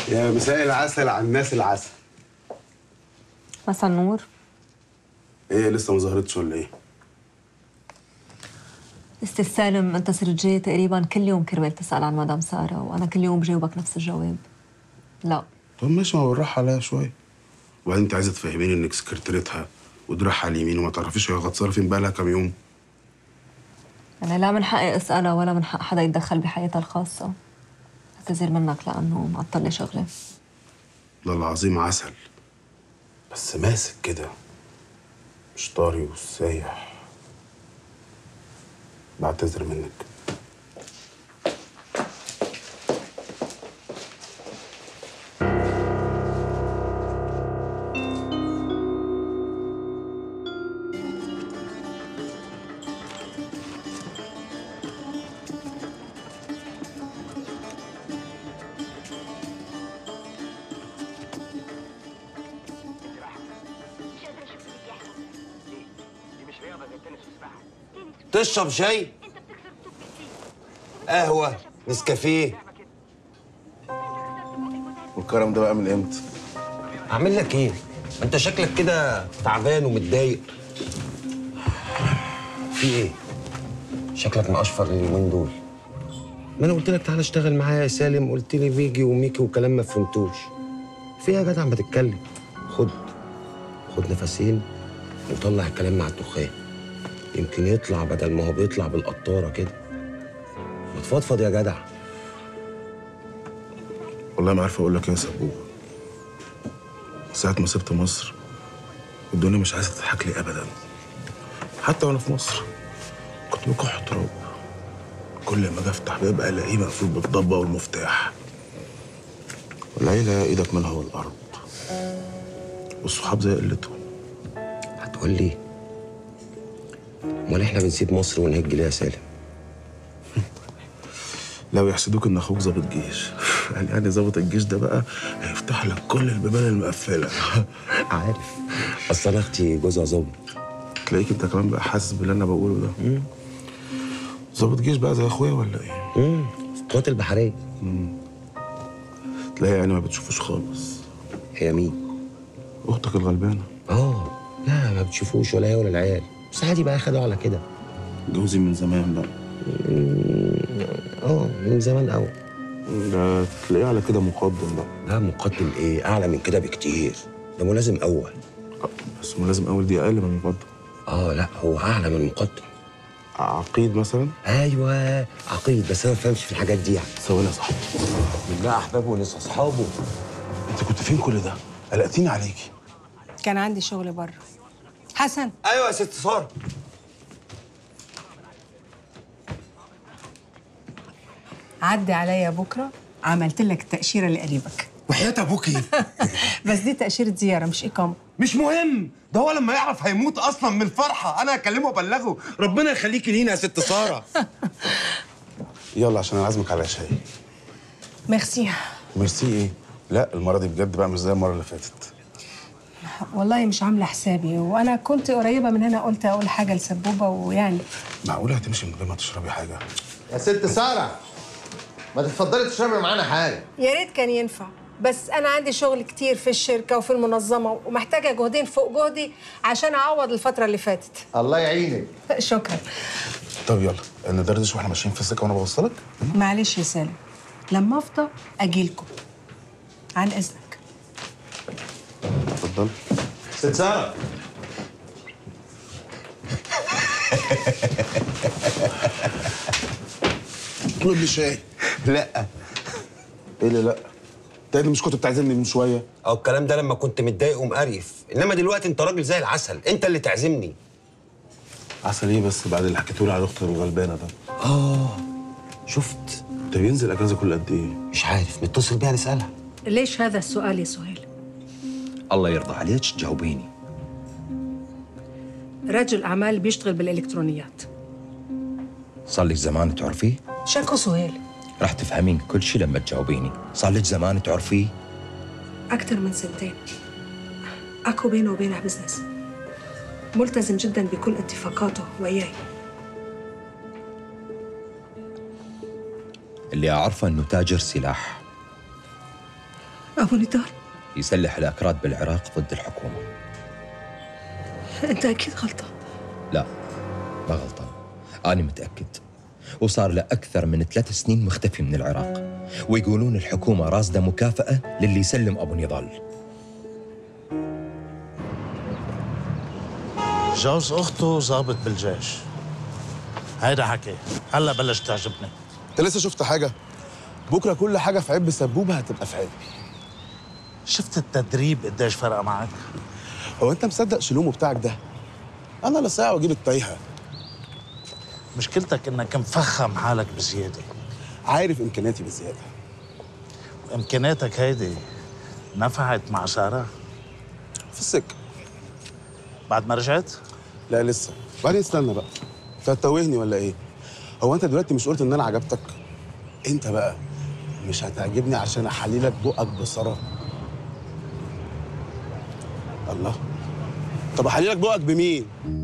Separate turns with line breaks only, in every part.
يا مساء العسل على الناس العسل
مساء النور
ايه لسه ما ظهرتش ولا ايه
استاذ سالم انت صرت جاي تقريبا كل يوم كرمال تسال عن مدام ساره وانا كل يوم بجاوبك نفس الجواب لا
طب ماشي ما بالراحه عليها شويه وبعدين انت عايزه تفهميني انك سكرتيرتها ودراعها على اليمين وما تعرفيش هي غطسانه فين بقالها كام يوم
انا لا من حقي اسالها ولا من حق حدا يتدخل بحياتها الخاصه اعتذر منك لانه معطل لي شغله
والله العظيم عسل بس ماسك كده مش طاري وسايح بعتذر منك
تشرب شاي قهوة نسكافيه
والكرم ده بقى من امتى
أعمل لك إيه؟ أنت شكلك كده تعبان ومتضايق في إيه؟ شكلك مقشفر اليومين دول ما أنا قلت لك تعالى اشتغل معايا يا سالم قلت لي بيجي وميكي وكلام ما فهمتوش في إيه يا جدع ما تتكلم خد خد نفسين وطلع الكلام مع الدخان يمكن يطلع بدل ما هو بيطلع بالقطارة كده ما تفضفض يا جدع
والله ما عارف اقول لك ايه يا سبوبه ساعة ما سبت مصر الدنيا مش عايزة تضحك لي أبدا حتى وأنا في مصر كنت بكح تراب كل ما أجي أفتح باب ألاقيه مقفول بالضبة والمفتاح والعيلة إيدك منها والأرض والصحاب زي قلتهم
هتقول لي امال احنا بنسيب مصر ونهج ليه يا سالم
لو يحسدوك إن أخوك ظابط جيش قال يعني ظابط الجيش ده بقى هيفتح لك كل البيبان المقفلة
عارف اصل انا اختي جوزها ظابط
تلاقيك أنت كمان بقى حاسس باللي أنا بقوله ده ظابط جيش بقى زي أخويا ولا إيه؟
امم في القوات البحريه
تلاقي يعني ما بتشوفوش خالص
هي مين
أختك الغلبانة
اه لا ما بتشوفوش ولا هي ولا العيال بس عادي بقى خدوا على كده
جوزي من زمان بقى
اه من زمان قوي
ده تلاقيه على كده مقدم بقى
لا مقدم ايه اعلى من كده بكتير ده ملازم اول
آه، بس ما لازم اول دي اقل من المقدم
اه لا هو اعلى من المقدم
عقيد مثلا
ايوه عقيد بس انا ما بفهمش في الحاجات دي يعني
ثواني يا صاحبي
بالله احبابه ولسه اصحابه
انت كنت فين كل ده قلقتيني عليكي
كان عندي شغل بره حسن
ايوه يا ست ساره
عدي عليا بكره عملت لك تأشيرة لقريبك
وحياة ابوكي
بس دي تأشيرة زيارة مش إقامة
مش مهم ده هو لما يعرف هيموت اصلا من الفرحه انا هكلمه وابلغه ربنا يخليكي لينا يا ست ساره
يلا عشان انا عازمك على شاي
ميرسي
ميرسي ايه لا المره دي بجد بقى مش زي المره اللي فاتت
والله مش عاملة حسابي وأنا كنت قريبة من هنا قلت أقول حاجة لسبوبة ويعني
معقوله هتمشي من غير ما تشربي حاجه
يا ست سارة ما تتفضلي تشربي معانا حاجة
يا ريت كان ينفع بس أنا عندي شغل كتير في الشركة وفي المنظمة ومحتاجة جهدين فوق جهدي عشان أعوض الفترة اللي فاتت
الله يعينك
شكرا
طب يلا ندردش واحنا ماشيين في السكه وانا بوصلك
معلش يا سالم لما أفضى أجيلكم عن إذنك
اتفضل
ست سارة
طلب لي شاي
لا
ايه اللي لا تاني مش كنت بتعزمني من شويه
او الكلام ده لما كنت متضايق ومقرف انما دلوقتي انت راجل زي العسل انت اللي تعزمني
عسل ايه بس بعد اللي حكيته لي على اختك الغلبانه ده
اه شفت
ده بينزل اجازه كل قد ايه
مش عارف نتصل بيها نسالها
ليش هذا السؤال يا سهيل؟
الله يرضى عليك تجاوبيني
رجل أعمال بيشتغل بالإلكترونيات
صار لك زمان تعرفيه
شكو سهيل
رح تفهمين كل شيء لما تجاوبيني صار لك زمان تعرفيه
أكثر من سنتين أكو بينه وبينه بزنس ملتزم جدا بكل اتفاقاته وياي
اللي أعرفه أنه تاجر سلاح
أبو نضال
يسلح الأكراد بالعراق ضد الحكومة
أنت أكيد غلطان
لا ما غلطان أنا متأكد وصار له أكثر من ثلاث سنين مختفي من العراق ويقولون الحكومة راسدة مكافأة للي يسلم أبو نضال
جوز اخته ضابط بالجيش هيدا حكي هلا بلش تعجبني
انت لسه شفت حاجه بكره كل حاجه في عب سبوبه هتبقى في عبي
شفت التدريب قديش فرق معك
هو انت مصدق شلومه بتاعك ده انا لا ساعه واجيب التايهه
مشكلتك انك مفخم حالك بزياده
عارف امكانياتي بزياده
امكانياتك هيدي نفعت مع ساره
في السكه
بعد ما رجعت
لا لسه بعدين استنى بقى انت هتتوهني ولا ايه هو انت دلوقتي مش قلت ان انا عجبتك انت بقى مش هتعجبني عشان احللك بقك بصرا الله طب احللك بقك بمين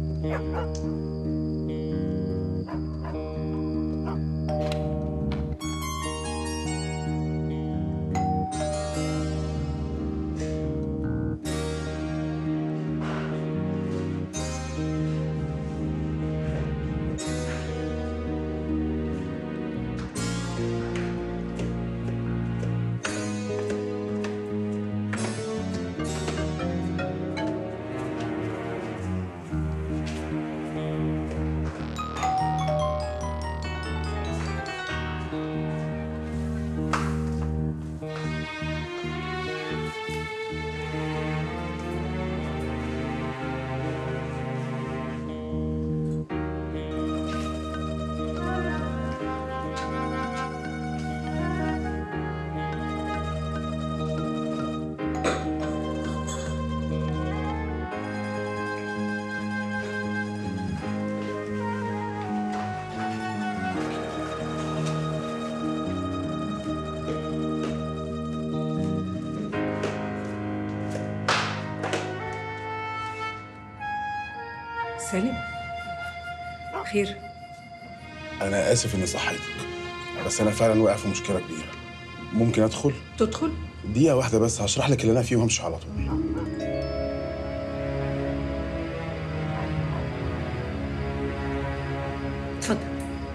سالم خير
انا اسف اني صحيتك بس انا فعلا واقع في مشكله كبيره ممكن ادخل
تدخل
دقيقه واحده بس هشرح لك اللي انا فيه وهمشي على طول
اتفضل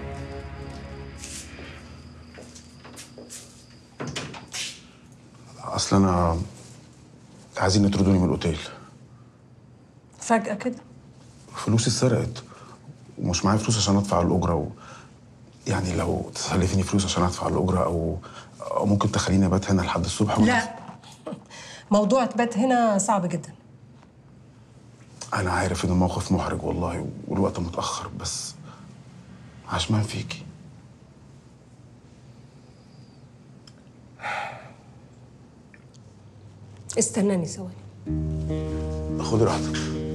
اصل انا عايزين يطردوني من الاوتيل
فجأة كده
فلوسي اتسرقت ومش معايا فلوس عشان ادفع الاجره و... يعني لو تسلفيني فلوس عشان ادفع الاجره او او ممكن تخليني ابات هنا لحد الصبح وأنا-
لا موضوع تبات هنا صعب جدا
انا عارف ان الموقف محرج والله والوقت متاخر بس عشمان فيكي
استناني ثواني
خدي راحتك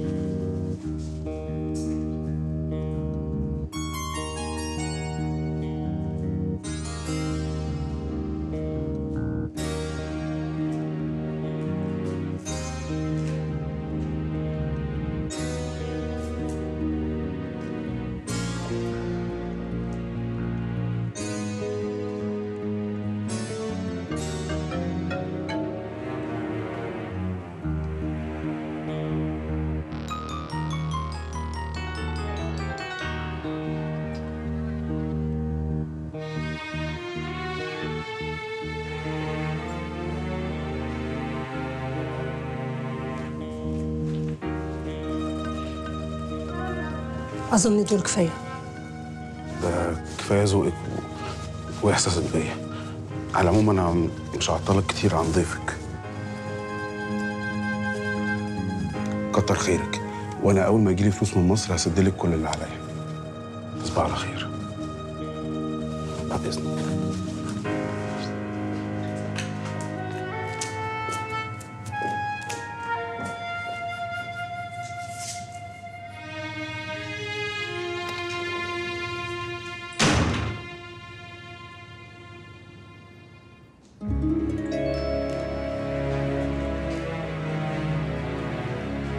اظن دول كفايه
ده كفايه ذوقك و... واحساسك بيا على العموم انا مش هعطلك كتير عن ضيفك كتر خيرك وانا اول ما يجيلي فلوس من مصر هسدلك كل اللي عليا تصبح على خير بعد اذنك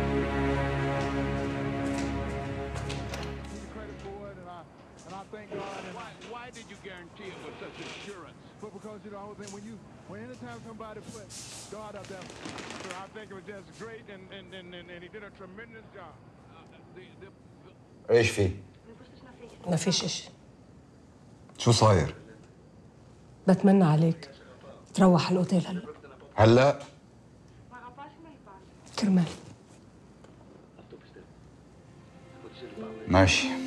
credit for it, and I, and I thank God Why did you guarantee it with such assurance?
But because you know, I was thinking when you, when anytime somebody put God up there, so I think it was just great, and and, and, and, and he did a tremendous job.
ايش في؟
ما فيش إشي
شو صاير؟
بتمنى عليك تروح الأوتيل هلا
هلا
كرمال
ماشي